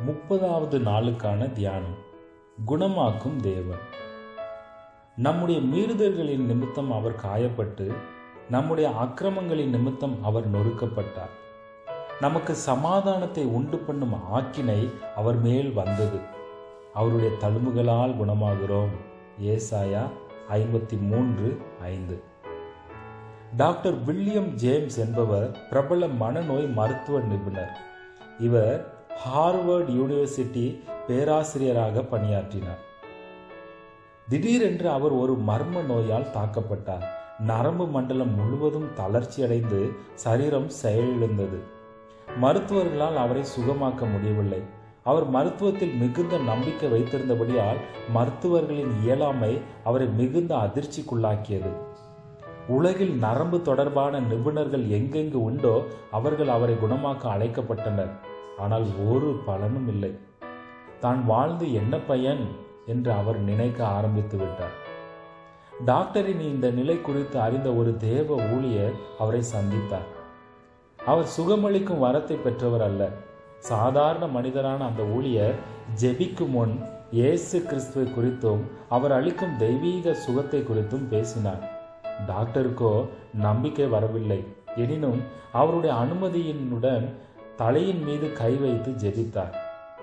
முப்பதாவது நாளுக்கான தியானம் குணமாக்கும் தேவன் நம்முடைய மீறுதல்களின் நிமித்தம் அவர் காயப்பட்டு நம்முடைய அக்கிரமங்களின் நிமித்தம் அவர் நொறுக்கப்பட்டார் நமக்கு சமாதானத்தை உண்டு பண்ணும் ஆக்கினை அவர் மேல் வந்தது அவருடைய தழும்புகளால் குணமாகிறோம் ஏசாயா ஐம்பத்தி மூன்று ஐந்து டாக்டர் வில்லியம் ஜேம்ஸ் என்பவர் பிரபல மனநோய் மருத்துவ நிபுணர் இவர் ஹார்வர்ட் யூனிவர்சிட்டி பேராசிரியராக பணியாற்றினார் திடீரென்று அவர் ஒரு மர்ம நோயால் தாக்கப்பட்டார் நரம்பு மண்டலம் முழுவதும் தளர்ச்சியடைந்து சரீரம் செயலிழந்தது மருத்துவர்களால் அவரை சுகமாக்க முடியவில்லை அவர் மருத்துவத்தில் மிகுந்த நம்பிக்கை வைத்திருந்தபடியால் மருத்துவர்களின் இயலாமை அவரை மிகுந்த அதிர்ச்சிக்குள்ளாக்கியது உலகில் நரம்பு தொடர்பான நிபுணர்கள் எங்கெங்கு உண்டோ அவர்கள் அவரை குணமாக்க அழைக்கப்பட்டனர் ஆனால் ஒரு பலனும் இல்லை தான் வாழ்ந்து என்ன பயன் என்று அவர் நினைக்க ஆரம்பித்து விட்டார் டாக்டரின் இந்த நிலை குறித்து அறிந்த ஒரு தேவ ஊழியர் அவரை சந்தித்தார் அவர் சுகமளிக்கும் வரத்தை பெற்றவர் அல்ல சாதாரண மனிதரான அந்த ஊழியர் ஜெபிக்கும் முன் இயேசு கிறிஸ்துவை குறித்தும் அவர் அளிக்கும் தெய்வீக சுகத்தை குறித்தும் பேசினார் டாக்டருக்கோ நம்பிக்கை வரவில்லை எனினும் அவருடைய அனுமதியினுடன் தலையின் மீது கை வைத்து ஜெபித்தார்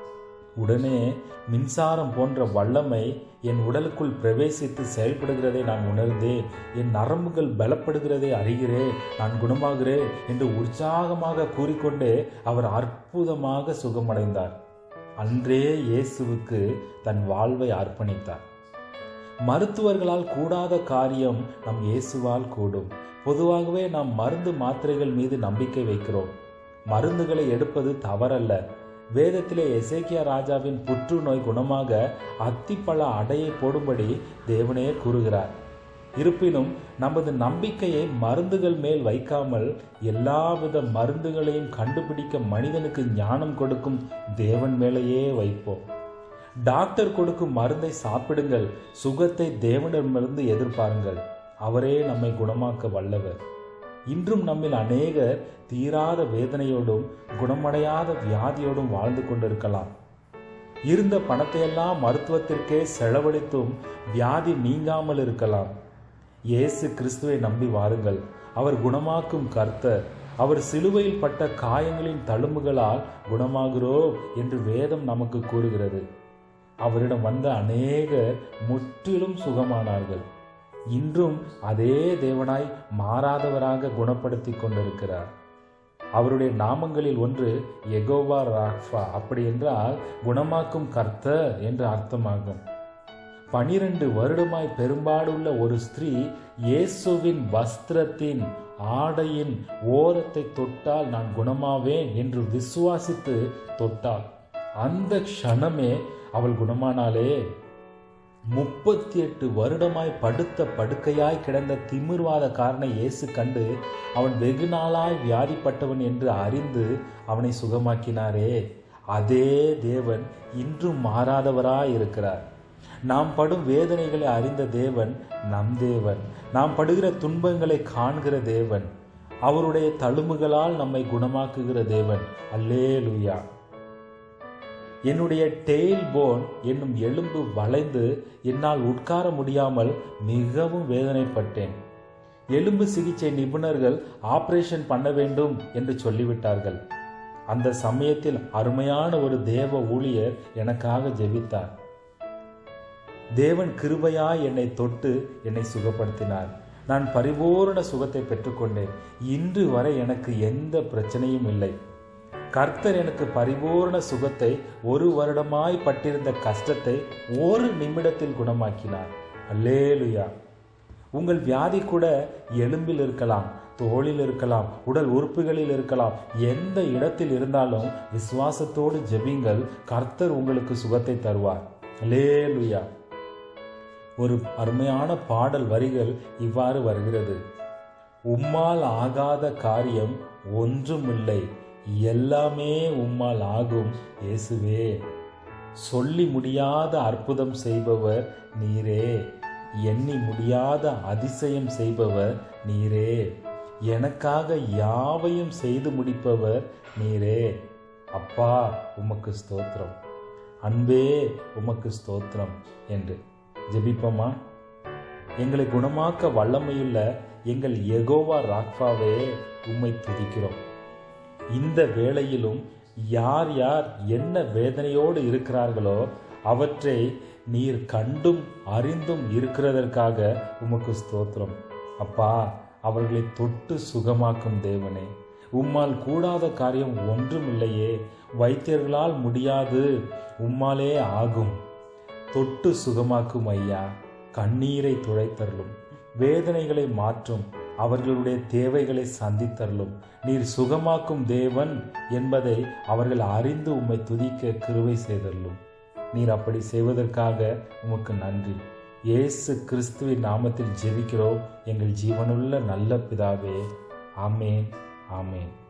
உடனே மின்சாரம் போன்ற வல்லமை என் உடலுக்குள் பிரவேசித்து செயல்படுகிறதை நான் உணர்ந்தேன் என் நரம்புகள் பலப்படுகிறதை அறிகிறேன் நான் குணமாகிறேன் என்று உற்சாகமாக கூறிக்கொண்டே அவர் அற்புதமாக சுகமடைந்தார் அன்றே இயேசுவுக்கு தன் வாழ்வை அர்ப்பணித்தார் மருத்துவர்களால் கூடாத காரியம் நம் இயேசுவால் கூடும் பொதுவாகவே நாம் மருந்து மாத்திரைகள் மீது நம்பிக்கை வைக்கிறோம் மருந்துகளை எடுப்பது தவறல்ல வேதத்திலே எசேக்கியா ராஜாவின் புற்றுநோய் குணமாக அத்திப்பழ அடையை போடும்படி தேவனே கூறுகிறார் இருப்பினும் நமது நம்பிக்கையை மருந்துகள் மேல் வைக்காமல் எல்லாவித மருந்துகளையும் கண்டுபிடிக்க மனிதனுக்கு ஞானம் கொடுக்கும் தேவன் மேலேயே வைப்போம் டாக்டர் கொடுக்கும் மருந்தை சாப்பிடுங்கள் சுகத்தை தேவனிடமிருந்து எதிர்பாருங்கள் அவரே நம்மை குணமாக்க வல்லவர் இன்றும் நம்மில் அநேகர் தீராத வேதனையோடும் குணமடையாத வியாதியோடும் வாழ்ந்து கொண்டிருக்கலாம் இருந்த பணத்தையெல்லாம் மருத்துவத்திற்கே செலவழித்தும் வியாதி நீங்காமல் இருக்கலாம் இயேசு கிறிஸ்துவை நம்பி வாருங்கள் அவர் குணமாக்கும் கர்த்தர் அவர் சிலுவையில் பட்ட காயங்களின் தழும்புகளால் குணமாகிறோம் என்று வேதம் நமக்கு கூறுகிறது அவரிடம் வந்த அநேகர் முற்றிலும் சுகமானார்கள் இன்றும் அதே தேவனாய் மாறாதவராக குணப்படுத்தி கொண்டிருக்கிறார் அவருடைய நாமங்களில் ஒன்று எகோவா ராஃபா அப்படி என்றால் குணமாக்கும் கர்த்தர் என்று அர்த்தமாகும் பனிரெண்டு வருடமாய் பெரும்பாடுள்ள ஒரு ஸ்திரீ இயேசுவின் வஸ்திரத்தின் ஆடையின் ஓரத்தை தொட்டால் நான் குணமாவேன் என்று விசுவாசித்து தொட்டாள் அந்த க்ஷணமே அவள் குணமானாலே முப்பத்தி எட்டு வருடமாய் படுத்த படுக்கையாய் கிடந்த திமிர்வாத காரனை இயேசு கண்டு அவன் வெகு நாளாய் வியாதிப்பட்டவன் என்று அறிந்து அவனை சுகமாக்கினாரே அதே தேவன் இன்றும் மாறாதவராய் இருக்கிறார் நாம் படும் வேதனைகளை அறிந்த தேவன் நம் தேவன் நாம் படுகிற துன்பங்களை காண்கிற தேவன் அவருடைய தழும்புகளால் நம்மை குணமாக்குகிற தேவன் அல்லே லுயா என்னுடைய டெயில் போன் என்னும் எலும்பு வளைந்து என்னால் உட்கார முடியாமல் மிகவும் வேதனைப்பட்டேன் எலும்பு சிகிச்சை நிபுணர்கள் ஆபரேஷன் பண்ண வேண்டும் என்று சொல்லிவிட்டார்கள் அந்த சமயத்தில் அருமையான ஒரு தேவ ஊழியர் எனக்காக ஜெபித்தார் தேவன் கிருபையாய் என்னை தொட்டு என்னை சுகப்படுத்தினார் நான் பரிபூர்ண சுகத்தை பெற்றுக்கொண்டேன் இன்று வரை எனக்கு எந்த பிரச்சனையும் இல்லை கர்த்தர் எனக்கு பரிபூர்ண சுகத்தை ஒரு வருடமாய் பட்டிருந்த கஷ்டத்தை ஒரு நிமிடத்தில் குணமாக்கினார் அல்லேலுயா உங்கள் வியாதி கூட எலும்பில் இருக்கலாம் தோளில் இருக்கலாம் உடல் உறுப்புகளில் இருக்கலாம் எந்த இடத்தில் இருந்தாலும் விசுவாசத்தோடு ஜெபிங்கள் கர்த்தர் உங்களுக்கு சுகத்தை தருவார் அல்லேலுயா ஒரு அருமையான பாடல் வரிகள் இவ்வாறு வருகிறது உம்மால் ஆகாத காரியம் ஒன்றுமில்லை எல்லாமே உம்மால் ஆகும் இயேசுவே சொல்லி முடியாத அற்புதம் செய்பவர் நீரே எண்ணி முடியாத அதிசயம் செய்பவர் நீரே எனக்காக யாவையும் செய்து முடிப்பவர் நீரே அப்பா உமக்கு ஸ்தோத்திரம் அன்பே உமக்கு ஸ்தோத்திரம் என்று ஜெபிப்போமா எங்களை குணமாக்க வல்லமையுள்ள எங்கள் எகோவா ராக்பாவே உம்மை துதிக்கிறோம் இந்த வேளையிலும் யார் யார் என்ன வேதனையோடு இருக்கிறார்களோ அவற்றை நீர் கண்டும் அறிந்தும் இருக்கிறதற்காக உமக்கு ஸ்தோத்திரம் அப்பா அவர்களை தொட்டு சுகமாக்கும் தேவனே உம்மால் கூடாத காரியம் ஒன்றுமில்லையே வைத்தியர்களால் முடியாது உம்மாலே ஆகும் தொட்டு சுகமாக்கும் ஐயா கண்ணீரை துடைத்தருளும் வேதனைகளை மாற்றும் அவர்களுடைய தேவைகளை சந்தித்தருளும் நீர் சுகமாக்கும் தேவன் என்பதை அவர்கள் அறிந்து உம்மை துதிக்க கிருவை செய்தருளும் நீர் அப்படி செய்வதற்காக உமக்கு நன்றி இயேசு கிறிஸ்துவின் நாமத்தில் ஜெபிக்கிறோம் எங்கள் ஜீவனுள்ள நல்ல பிதாவே ஆமேன் ஆமேன்